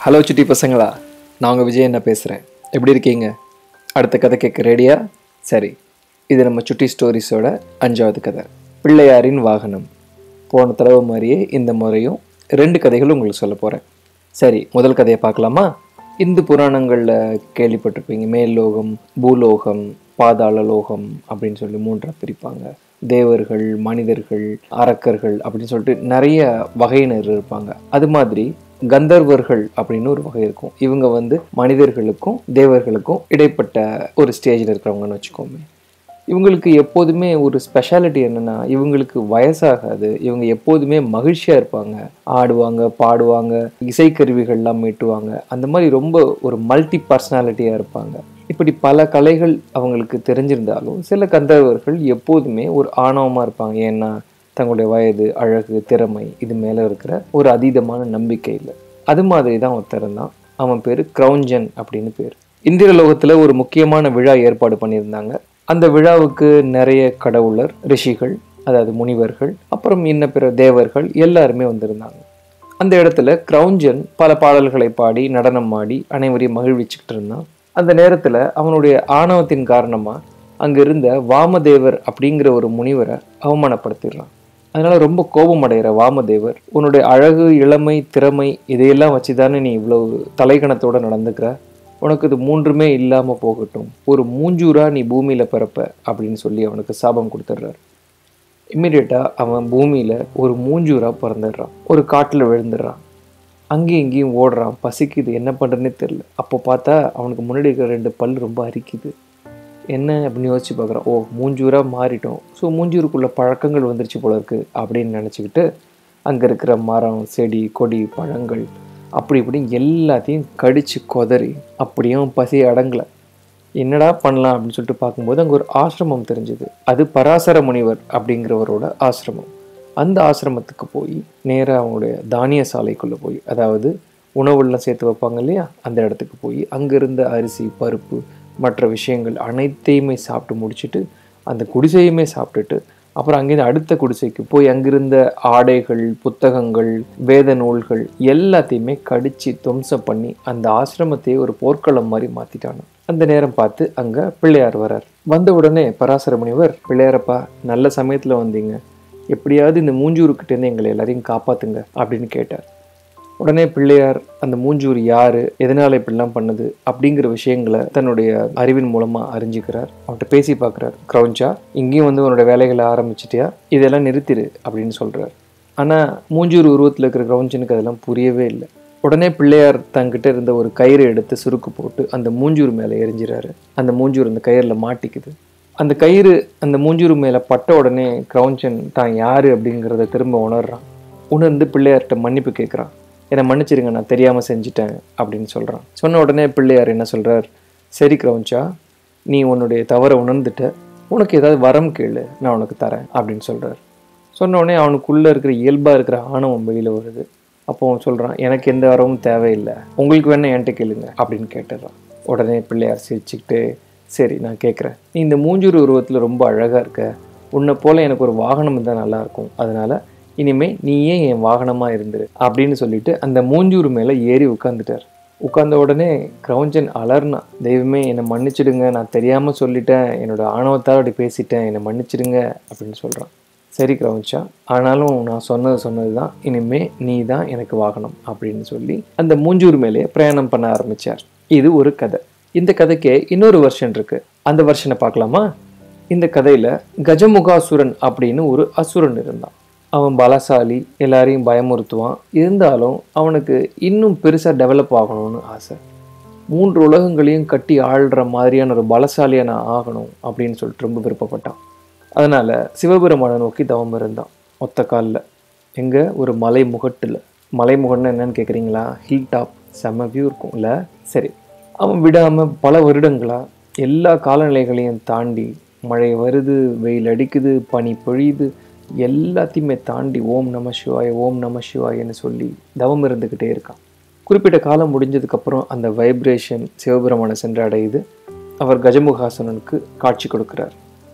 hello சுட்டி பசங்களா நான் உங்கள் விஜய் என்ன பேசுகிறேன் எப்படி இருக்கீங்க அடுத்த கதை கேட்க ரெடியா சரி இது நம்ம சுட்டி ஸ்டோரிஸோட அஞ்சாவது கதை பிள்ளையாரின் வாகனம் போன தடவை மாதிரியே இந்த முறையும் ரெண்டு கதைகளும் உங்களுக்கு சொல்ல போகிறேன் சரி முதல் கதையை பார்க்கலாமா இந்து புராணங்களில் கேள்விப்பட்டிருப்பீங்க மேல்லோகம் பூலோகம் பாதாள லோகம் அப்படின்னு சொல்லி மூன்றாக பிரிப்பாங்க தேவர்கள் மனிதர்கள் அரக்கர்கள் அப்படின்னு சொல்லிட்டு நிறைய வகையினர் இருப்பாங்க அது மாதிரி கந்தர்வர்கள் அப்படின்னு ஒரு வகை இருக்கும் இவங்க வந்து மனிதர்களுக்கும் தேவர்களுக்கும் இடைப்பட்ட ஒரு ஸ்டேஜில் இருக்கிறவங்கன்னு வச்சுக்கோமே இவங்களுக்கு எப்போதுமே ஒரு ஸ்பெஷாலிட்டி என்னன்னா இவங்களுக்கு வயசாகாது இவங்க எப்போதுமே மகிழ்ச்சியா இருப்பாங்க ஆடுவாங்க பாடுவாங்க இசைக்கருவிகள்லாம் மீட்டுவாங்க அந்த மாதிரி ரொம்ப ஒரு மல்டி பர்சனாலிட்டியா இருப்பாங்க இப்படி பல கலைகள் அவங்களுக்கு தெரிஞ்சிருந்தாலும் சில கந்தர்வர்கள் எப்போதுமே ஒரு ஆணவமா இருப்பாங்க ஏன்னா தங்களுடைய வயது அழகு திறமை இது மேல இருக்கிற ஒரு அதீதமான நம்பிக்கை இல்லை அது மாதிரி தான் ஒருத்தர் தான் அவன் பேரு கிரௌஞ்சன் அப்படின்னு பேர் இந்திரலோகத்துல ஒரு முக்கியமான விழா ஏற்பாடு பண்ணியிருந்தாங்க அந்த விழாவுக்கு நிறைய கடவுளர் ரிஷிகள் அதாவது முனிவர்கள் அப்புறம் இன்ன பிற தேவர்கள் எல்லாருமே வந்திருந்தாங்க அந்த இடத்துல கிரௌஞ்சன் பல பாடல்களை பாடி நடனம் ஆடி அனைவரையும் மகிழ்விச்சுக்கிட்டு இருந்தான் அந்த நேரத்துல அவனுடைய ஆணவத்தின் காரணமா அங்க இருந்த வாமதேவர் அப்படிங்கிற ஒரு முனிவரை அவமானப்படுத்திடுறான் அதனால ரொம்ப கோபம் அடைகிற வாமதேவர் உன்னுடைய அழகு இளமை திறமை இதையெல்லாம் வச்சுதானே நீ இவ்வளவு தலைகணத்தோட நடந்துக்கிற உனக்கு இது மூன்றுமே இல்லாம போகட்டும் ஒரு மூஞ்சூரா நீ பூமியில பிறப்ப அப்படின்னு சொல்லி அவனுக்கு சாபம் கொடுத்துட்றாரு இம்மிடியட்டா அவன் பூமியில ஒரு மூஞ்சூரா பிறந்துடுறான் ஒரு காட்டுல விழுந்துடுறான் அங்கேயும் இங்கேயும் ஓடுறான் பசிக்குது என்ன பண்றதுனே தெரியல அப்போ பார்த்தா அவனுக்கு முன்னாடி இருக்கிற ரெண்டு பல் ரொம்ப அரிக்குது என்ன அப்படின்னு யோசிச்சு பார்க்குறான் ஓ மூஞ்சூரா மாறிட்டோம் ஸோ மூஞ்சூருக்குள்ள பழக்கங்கள் வந்துருச்சு போல இருக்கு அப்படின்னு நினச்சிக்கிட்டு அங்கே இருக்கிற மரம் செடி கொடி பழங்கள் அப்படி இப்படி எல்லாத்தையும் கடிச்சு கொதறி அப்படியும் பசி அடங்கலை என்னடா பண்ணலாம் அப்படின்னு சொல்லிட்டு பார்க்கும்போது அங்கே ஒரு ஆசிரமம் தெரிஞ்சது அது பராசர முனிவர் அப்படிங்கிறவரோட ஆசிரமம் அந்த ஆசிரமத்துக்கு போய் நேராக அவங்களுடைய தானிய சாலைக்குள்ளே போய் அதாவது உணவுலாம் சேர்த்து வைப்பாங்க இல்லையா அந்த இடத்துக்கு போய் அங்கே இருந்த அரிசி பருப்பு மற்ற விஷயங்கள் அனைத்தையுமே சாப்பிட்டு முடிச்சுட்டு அந்த குடிசையுமே சாப்பிட்டுட்டு அப்புறம் அங்கேருந்து அடுத்த குடிசைக்கு போய் அங்கிருந்த ஆடைகள் புத்தகங்கள் வேத நூல்கள் எல்லாத்தையுமே கடிச்சு துவம்சம் பண்ணி அந்த ஆசிரமத்தையே ஒரு போர்க்களம் மாதிரி மாத்திட்டானு அந்த நேரம் பார்த்து அங்க பிள்ளையார் வரார் வந்த உடனே பராசர முனிவர் பிள்ளையாரப்பா நல்ல சமயத்துல வந்தீங்க எப்படியாவது இந்த மூஞ்சூருக்கிட்டேருந்து எங்களை எல்லாரையும் காப்பாத்துங்க அப்படின்னு கேட்டார் உடனே பிள்ளையார் அந்த மூஞ்சூர் யாரு எதனால இப்படிலாம் பண்ணுது அப்படிங்கிற விஷயங்களை தன்னுடைய அறிவின் மூலமா அறிஞ்சுக்கிறார் அவன்கிட்ட பேசி பார்க்குறார் க்ரௌஞ்சா இங்கேயும் வந்து உன்னோட வேலைகளை ஆரம்பிச்சிட்டியா இதெல்லாம் நிறுத்திடு அப்படின்னு சொல்றார் ஆனா மூஞ்சூர் உருவத்தில் இருக்கிற க்ரௌஞ்சனுக்கு அதெல்லாம் புரியவே இல்லை உடனே பிள்ளையார் தங்கிட்ட இருந்த ஒரு கயிறை எடுத்து சுருக்கு போட்டு அந்த மூஞ்சூர் மேலே எரிஞ்சிறாரு அந்த மூஞ்சூர் அந்த கயிறில் மாட்டிக்குது அந்த கயிறு அந்த மூஞ்சூர் மேலே பட்ட உடனே க்ரௌஞ்சன் தான் யாரு அப்படிங்கிறத திரும்ப உணர்றான் உணர்ந்து பிள்ளையார்கிட்ட மன்னிப்பு கேட்குறான் என்னை மன்னிச்சிருங்க நான் தெரியாமல் செஞ்சிட்டேன் அப்படின்னு சொல்கிறான் சொன்ன உடனே பிள்ளையார் என்ன சொல்கிறார் சரி கிரௌஞ்சா நீ உன்னுடைய தவறை உணர்ந்துட்ட உனக்கு ஏதாவது வரம் கேளு நான் உனக்கு தரேன் அப்படின்னு சொல்கிறார் சொன்ன உடனே அவனுக்குள்ளே இருக்கிற இயல்பாக இருக்கிற ஆணவம் வெளியில் வருது அப்போ அவன் சொல்கிறான் எனக்கு எந்த வரவும் தேவையில்லை உங்களுக்கு வேணா என்கிட்ட கேளுங்க அப்படின்னு கேட்டுடுறான் உடனே பிள்ளையார் சிரிச்சுக்கிட்டு சரி நான் கேட்குறேன் நீ இந்த மூஞ்சூர் உருவத்தில் ரொம்ப அழகாக இருக்க உன்னை போல் எனக்கு ஒரு வாகனம் இருந்தால் நல்லாயிருக்கும் அதனால் இனிமே நீயே என் வாகனமாக இருந்துரு அப்படின்னு சொல்லிட்டு அந்த மூஞ்சூர் மேலே ஏறி உட்காந்துட்டார் உட்கார்ந்த உடனே கிரௌஞ்சன் அலர்னா தெய்வமே என்னை மன்னிச்சிடுங்க நான் தெரியாமல் சொல்லிட்டேன் என்னோட ஆணவத்தால் அப்படி பேசிட்டேன் என்னை மன்னிச்சிடுங்க அப்படின்னு சொல்கிறான் சரி கிரௌஞ்சா ஆனாலும் நான் சொன்னது சொன்னது தான் இனிமே நீ தான் எனக்கு வாகனம் அப்படின்னு சொல்லி அந்த மூஞ்சூர் மேலேயே பிரயாணம் பண்ண ஆரம்பிச்சார் இது ஒரு கதை இந்த கதைக்கே இன்னொரு வருஷன் இருக்கு அந்த வருஷனை பார்க்கலாமா இந்த கதையில கஜமுகாசுரன் அப்படின்னு ஒரு அசுரன் இருந்தான் அவன் பலசாலி எல்லாரையும் பயமுறுத்துவான் இருந்தாலும் அவனுக்கு இன்னும் பெருசாக டெவலப் ஆகணும்னு ஆசை மூன்று உலகங்களையும் கட்டி ஆள்ற மாதிரியான ஒரு பலசாலியாக நான் ஆகணும் அப்படின்னு சொல்லிட்டு ரொம்ப விருப்பப்பட்டான் அதனால் சிவபெருமானை நோக்கி தவம் இருந்தான் ஒத்த காலில் எங்கே ஒரு மலை முகட்டில் மலை முகட்னு என்னன்னு கேட்குறீங்களா ஹில் டாப் செம்ம வியூ இருக்கும்ல சரி அவன் விடாமல் பல வருடங்களாக எல்லா காலநிலைகளையும் தாண்டி மழை வருது வெயில் அடிக்குது பனி பொழியுது எல்லாத்தையுமே தாண்டி ஓம் நம சிவாய ஓம் நம சிவாயன்னு சொல்லி தவம் இருந்துக்கிட்டே இருக்கான் குறிப்பிட்ட காலம் முடிஞ்சதுக்கப்புறம் அந்த வைப்ரேஷன் சிவபெருமானை சென்று அடையுது அவர் கஜமுகாசுரனுக்கு காட்சி கொடுக்கிறார்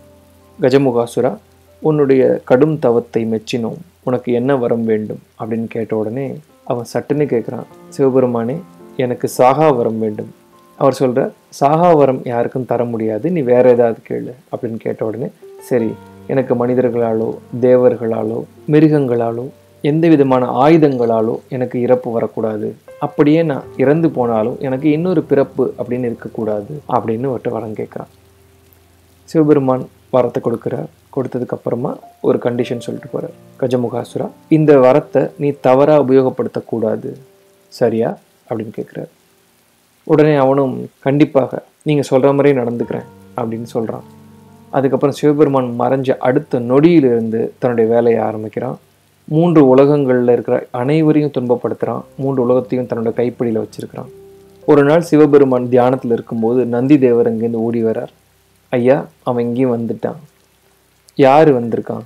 கஜமுகாசுரா உன்னுடைய கடும் தவத்தை மெச்சினோம் உனக்கு என்ன வரம் வேண்டும் அப்படின்னு கேட்ட உடனே அவன் சட்டுன்னு கேட்குறான் சிவபெருமானே எனக்கு சாகா வரம் வேண்டும் அவர் சொல்கிறார் சாகா வரம் யாருக்கும் தர முடியாது நீ வேற ஏதாவது கேளு அப்படின்னு கேட்ட உடனே சரி எனக்கு மனிதர்களாலோ தேவர்களாலோ மிருகங்களாலோ எந்த விதமான ஆயுதங்களாலோ எனக்கு இறப்பு வரக்கூடாது அப்படியே நான் இறந்து போனாலும் எனக்கு இன்னொரு பிறப்பு அப்படின்னு இருக்கக்கூடாது அப்படின்னு ஒருத்த வரம் கேட்குறான் சிவபெருமான் வரத்தை கொடுக்குறார் கொடுத்ததுக்கு அப்புறமா ஒரு கண்டிஷன் சொல்லிட்டு போறார் கஜமுகாசுரா இந்த வரத்தை நீ தவறா உபயோகப்படுத்தக்கூடாது சரியா அப்படின்னு கேட்குறாரு உடனே அவனும் கண்டிப்பாக நீங்கள் சொல்கிற மாதிரியே நடந்துக்கிறேன் அப்படின்னு சொல்கிறான் அதுக்கப்புறம் சிவபெருமான் மறைஞ்ச அடுத்த நொடியிலிருந்து தன்னுடைய வேலையை ஆரம்பிக்கிறான் மூன்று உலகங்களில் இருக்கிற அனைவரையும் துன்பப்படுத்துகிறான் மூன்று உலகத்தையும் தன்னோட கைப்பிடியில் வச்சிருக்கிறான் ஒரு நாள் சிவபெருமான் தியானத்தில் இருக்கும்போது நந்தி தேவர் அங்கேருந்து ஓடி வரார் ஐயா அவன் இங்கேயும் வந்துட்டான் யார் வந்திருக்கான்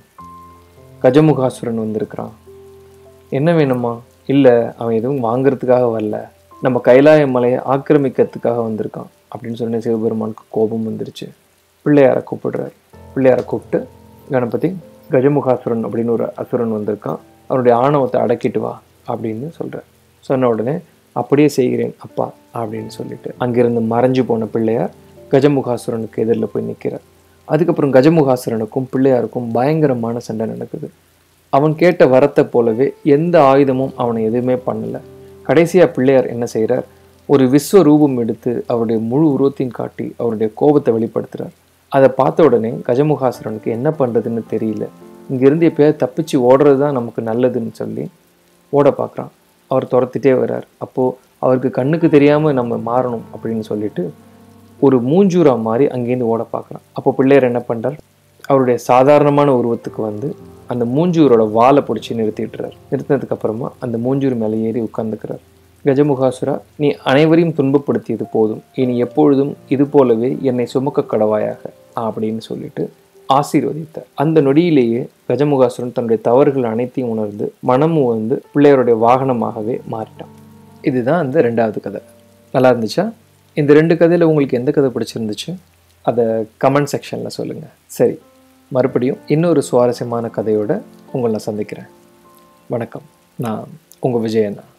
கஜமுகாசுரன் வந்திருக்கிறான் என்ன வேணுமா இல்லை அவன் எதுவும் வாங்குறதுக்காக வரல நம்ம கைலாய மலையை ஆக்கிரமிக்கிறதுக்காக வந்திருக்கான் அப்படின்னு சொன்ன சிவபெருமானுக்கு கோபம் வந்துருச்சு பிள்ளையாரை கூப்பிடுறாரு பிள்ளையாரை கூப்பிட்டு கணபதி கஜமுகாசுரன் அப்படின்னு ஒரு அசுரன் வந்திருக்கான் அவனுடைய ஆணவத்தை அடக்கிட்டு வா அப்படின்னு சொல்கிறார் சொன்ன உடனே அப்படியே செய்கிறேன் அப்பா அப்படின்னு சொல்லிட்டு அங்கிருந்து மறைஞ்சு போன பிள்ளையார் கஜமுகாசுரனுக்கு எதிரில் போய் நிற்கிறார் அதுக்கப்புறம் கஜமுகாசுரனுக்கும் பிள்ளையாருக்கும் பயங்கரமான சண்டை நடக்குது அவன் கேட்ட வரத்தை போலவே எந்த ஆயுதமும் அவனை எதுவுமே பண்ணல கடைசியா பிள்ளையார் என்ன செய்கிறார் ஒரு விஸ்வ ரூபம் எடுத்து அவருடைய முழு உருவத்தையும் காட்டி அவருடைய கோபத்தை வெளிப்படுத்துறார் அதை பார்த்த உடனே கஜமுகாசுரனுக்கு என்ன பண்றதுன்னு தெரியல இங்கிருந்து எப்பயாவது தப்பிச்சு ஓடுறது தான் நமக்கு நல்லதுன்னு சொல்லி ஓட பார்க்குறான் அவர் துரத்திட்டே வர்றார் அப்போது அவருக்கு கண்ணுக்கு தெரியாமல் நம்ம மாறணும் அப்படின்னு சொல்லிட்டு ஒரு மூஞ்சூரா மாதிரி அங்கேருந்து ஓட பார்க்குறான் அப்போ பிள்ளையர் என்ன பண்ணுறார் அவருடைய சாதாரணமான உருவத்துக்கு வந்து அந்த மூஞ்சூரோட வாலை பிடிச்சி நிறுத்திட்டுறார் நிறுத்தினதுக்கு அப்புறமா அந்த மூஞ்சூர் மேலே ஏறி உட்கார்ந்துக்கிறார் கஜமுகாசுரா நீ அனைவரையும் துன்பப்படுத்தியது போதும் இனி எப்பொழுதும் இது போலவே என்னை சுமக்க கடவாயாக அப்படின்னு சொல்லிட்டு ஆசீர்வதித்தார் அந்த நொடியிலேயே கஜமுகாசுரன் தன்னுடைய தவறுகள் அனைத்தையும் உணர்ந்து மனமும் வந்து பிள்ளையருடைய வாகனமாகவே மாறிட்டான் இதுதான் அந்த ரெண்டாவது கதை நல்லா இருந்துச்சா இந்த ரெண்டு கதையில் உங்களுக்கு எந்த கதை பிடிச்சிருந்துச்சு அதை கமெண்ட் செக்ஷனில் சொல்லுங்கள் சரி மறுபடியும் இன்னொரு சுவாரஸ்யமான கதையோட உங்களை நான் சந்திக்கிறேன் வணக்கம் நான் உங்கள் விஜயண்ணா